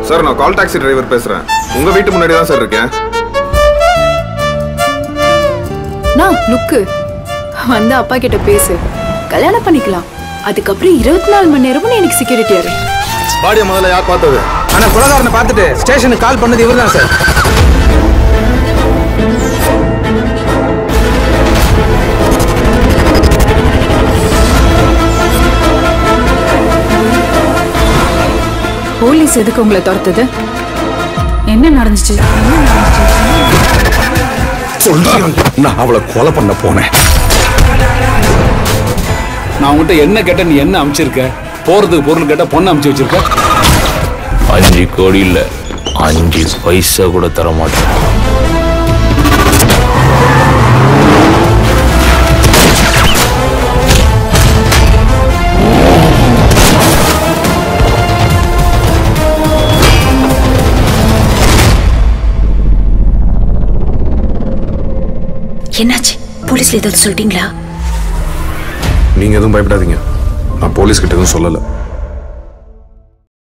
sir நான் call taxi driver பேசுறேன் உங்க வீட்டு முன்னாடி தான் சார் இருக்கேன் நான் லுக்கு வந்து அப்பா கிட்ட பேசு கல்யாணம் பண்ணிக்கலாம் அதுக்கப்புறம் இருபத்தி நாலு மணி நேரமும் நீ எனக்கு செக்யூரிட்டி யாரு பாடிய முதல்ல யார் பார்த்தது ஆனா குலகாரனை பார்த்துட்டு ஸ்டேஷனுக்கு கால் பண்ணது இவர்தான் சார் போலீஸ் எதுக்கு உங்களை துரத்துது என்ன நடந்துச்சு சொல்றேன் நான் அவளை கொலை பண்ண போனேன் நான் உன்கிட்ட என்ன கேட்ட நீ என்ன அமிச்சிருக்க போறதுக்கு பொருள் கேட்டா பொண்ணு அமிச்சு வச்சிருக்க அஞ்சு கோடி இல்ல அஞ்சு பைசா கூட தர மாட்டேன் என்னாச்சு போலீஸ்ல ஏதாவது சொல்லிட்டீங்களா நீங்க எதுவும் பயப்படாதீங்க நான் போலீஸ் கிட்ட எதுவும் சொல்லல